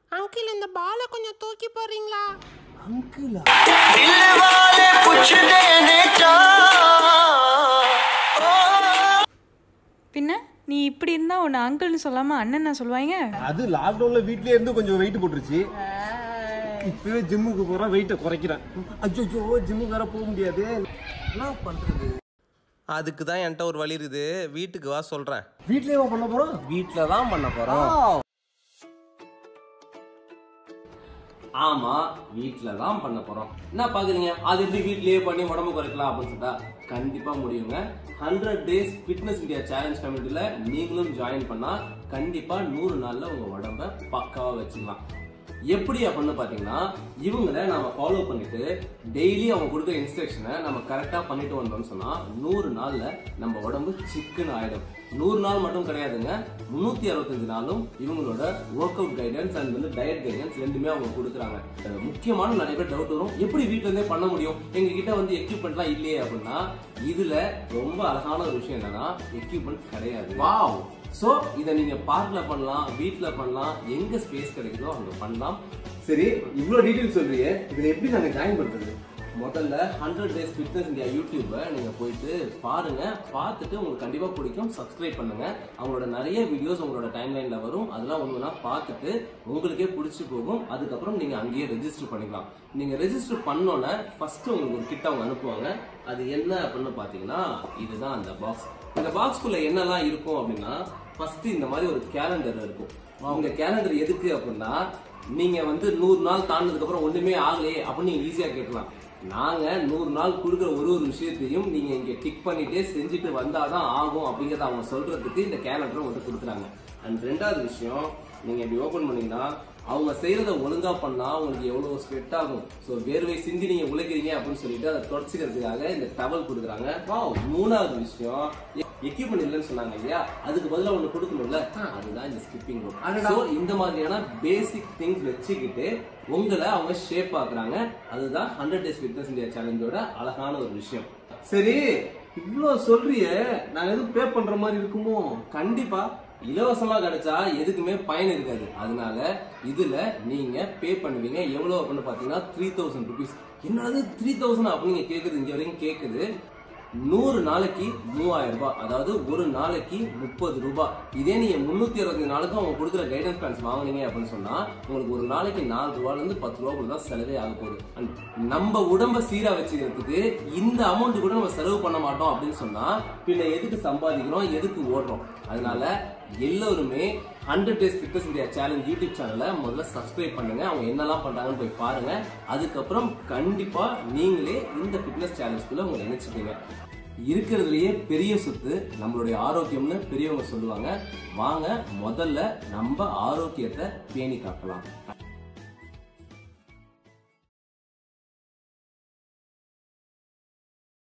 uncle இந்த பாலை கொஞ்சம் தூக்கி போடுறீங்களா அங்கிளா பின்ன நீ இப்படி இருந்தா உன்னை அங்கிள்னு சொல்லாம அண்ணன் சொல்லுவாங்க அது லாக்டவுன்ல வீட்லயே இருந்து கொஞ்சம் வெயிட் போட்டுருச்சு இப்பவே ஜிம்முக்கு போறேன் வெயிட்டை குறைக்கிறேன் அச்சோ ஜிம்முக்கு வேற போக முடியாது என்ன பண்றது அதுக்கு தான் என்கிட்ட ஒரு வழி இருக்குது வீட்டுக்கு வா சொல்கிறேன் வீட்லயே பண்ண போறோம் வீட்டில் தான் பண்ண போகிறோம் ஆமா வீட்ல தான் பண்ண போறோம் என்ன பாக்குறீங்க அது எப்படி வீட்லயே பண்ணி உடம்பு குறைக்கலாம் அப்படின்னு சொல்லிட்டா கண்டிப்பா முடியுங்க hundred days fitness India challenge கமிட்டில நீங்களும் ஜாயின் பண்ணா கண்டிப்பா நூறு நாள்ல உங்க உடம்ப பக்காவா வச்சுக்கலாம் எப்படி அப்படின்னு பாத்தீங்கன்னா இவங்கள நாம ஃபாலோ பண்ணிட்டு டெய்லி அவங்க கொடுக்குற இன்ஸ்ட்ரக்ஷனை நம்ம கரெக்டா பண்ணிட்டு வந்தோம்னு சொன்னா நூறு நாள்ல நம்ம உடம்பு சிக்கன் ஆயிடும் நூறு நாள் மட்டும் கிடையாதுங்க முன்னூத்தி அறுபத்தஞ்சு நாளும் இவங்களோட ஒர்க் அவுட் கைடன்ஸ் அண்ட் வந்து டயட் கைடன்ஸ் ரெண்டுமே அவங்க கொடுக்குறாங்க அஹ் முக்கியமான நிறைய பேர் டவுட் வரும் எப்படி வீட்ல இருந்தே பண்ண முடியும் எங்க கிட்ட வந்து எக்யூப்மெண்ட்லாம் இல்லையே அப்படின்னா இதுல ரொம்ப அழகான ஒரு விஷயம் என்னன்னா எக்யூப்மெண்ட் கிடையாது வாவ் சோ இத நீங்க பார்க்ல பண்ணலாம் வீட்ல பண்ணலாம் எங்க ஸ்பேஸ் கிடைக்குதோ அங்க பண்ணலாம் சரி இவ்வளவு டீடைல் சொல்றீங்க இதுல எப்படி நாங்க ஜாயின் பண்றது முதல்ல ஹண்ட்ரட் டேஸ் ஃபிட்னஸ் இந்தியா யூடியூப்பை நீங்கள் போயிட்டு பாருங்க பார்த்துட்டு உங்களுக்கு கண்டிப்பாக பிடிக்கும் சப்ஸ்கிரைப் பண்ணுங்க அவங்களோட நிறைய வீடியோஸ் உங்களோட டைம்லைனில் வரும் அதெல்லாம் ஒன்றுனா பார்த்துட்டு உங்களுக்கே பிடிச்சி போகும் அதுக்கப்புறம் நீங்கள் அங்கேயே ரெஜிஸ்டர் பண்ணிக்கலாம் நீங்கள் ரெஜிஸ்டர் பண்ணோன்னே ஃபர்ஸ்ட் உங்களுக்கு ஒரு கிட்ட அவங்க அனுப்புவாங்க அது என்ன அப்படின்னு பார்த்தீங்கன்னா இதுதான் அந்த பாக்ஸ் இந்த பாக்ஸ்குள்ள என்னெல்லாம் இருக்கும் அப்படின்னா ஃபர்ஸ்ட் இந்த மாதிரி ஒரு கேலண்டர் இருக்கும் இந்த கேலண்டர் எதுக்கு அப்படின்னா நீங்க வந்து நூறு நாள் தாண்டினதுக்கு அப்புறம் ஒண்ணுமே ஆகலையே அப்படின்னு நீங்க ஈஸியா கேட்கலாம் நாங்க நூறு நாள் கொடுக்குற ஒரு ஒரு விஷயத்தையும் நீங்க இங்க டிக் பண்ணிட்டே செஞ்சுட்டு வந்தாதான் ஆகும் அப்படிங்கறத அவங்க சொல்றதுக்கு இந்த கேலண்டர் வந்து கொடுக்குறாங்க அண்ட் ரெண்டாவது விஷயம் நீங்க இப்படி ஓபன் பண்ணீங்கன்னா அவங்க செய்யறத ஒழுங்கா பண்ணா உங்களுக்கு எவ்வளவு ஸ்வெட் ஆகும் ஸோ வேர்வை சிந்தி நீங்க உழைக்கிறீங்க அப்படின்னு சொல்லிட்டு அதை தொடச்சிக்கிறதுக்காக இந்த டவல் கொடுக்குறாங்க வாவ் மூணாவது விஷயம் எக்யூப்மெண்ட் இல்லைன்னு சொன்னாங்க இல்லையா அதுக்கு பதிலா ஒண்ணு கொடுக்கணும்ல அதுதான் இந்த ஸ்கிப்பிங் ரோப் ஸோ இந்த மாதிரியான பேசிக் திங்ஸ் வச்சுக்கிட்டு உங்களை அவங்க ஷேப் ஆக்குறாங்க அதுதான் ஹண்ட்ரட் டேஸ் ஃபிட்னஸ் இந்தியா சேலஞ்சோட அழகான ஒரு விஷயம் சரி இவ்ளோ சொல்றியே நான் எதுவும் பே பண்ற மாதிரி இருக்குமோ கண்டிப்பா இலவசமா கிடைச்சா எதுக்குமே பயன் இருக்காது அதனால இதுல நீங்க பே பண்ணுவீங்க எவ்வளவு அப்படின்னு பாத்தீங்கன்னா த்ரீ தௌசண்ட் ருபீஸ் என்னது த்ரீ தௌசண்ட் அப்படின்னு நீங்க கேக்குது இங்க வரைக்கும் கேக்குது நூறு நாளைக்கு மூவாயிரம் ரூபாய் அதாவது ஒரு நாளைக்கு முப்பது ரூபாய் இதே நீங்க முன்னூத்தி அறுபது நாளுக்கும் அவங்க கொடுக்குற கைடன்ஸ் பிளான்ஸ் வாங்குனீங்க அப்படின்னு சொன்னா உங்களுக்கு ஒரு நாளைக்கு நாலு ரூபாயில இருந்து பத்து ரூபாய்க்குள்ள தான் செலவே ஆக போகுது And நம்ம உடம்ப சீரா வச்சுக்கிறதுக்கு இந்த அமௌண்ட் கூட நம்ம செலவு பண்ண மாட்டோம் அப்படின்னு சொன்னா பின்ன எதுக்கு சம்பாதிக்கிறோம் எதுக்கு ஓடுறோம் அதனால எல்லோருமே hundred days fitness India challenge YouTube சேனலை முதல்ல சப்ஸ்கிரைப் பண்ணுங்க அவங்க என்னெல்லாம் பண்றாங்கன்னு போய் பாருங்க அதுக்கப்புறம் கண்டிப்பா நீங்களே இந்த ஃபிட்னஸ் சேலஞ்சுக்குள்ள உங்களை நினைச்சுப்பீங்க இருக்கிறதுலயே பெரிய சொத்து நம்மளுடைய ஆரோக்கியம்னு பெரியவங்க சொல்லுவாங்க வாங்க முதல்ல நம்ம ஆரோக்கியத்தை பேணி காக்கலாம்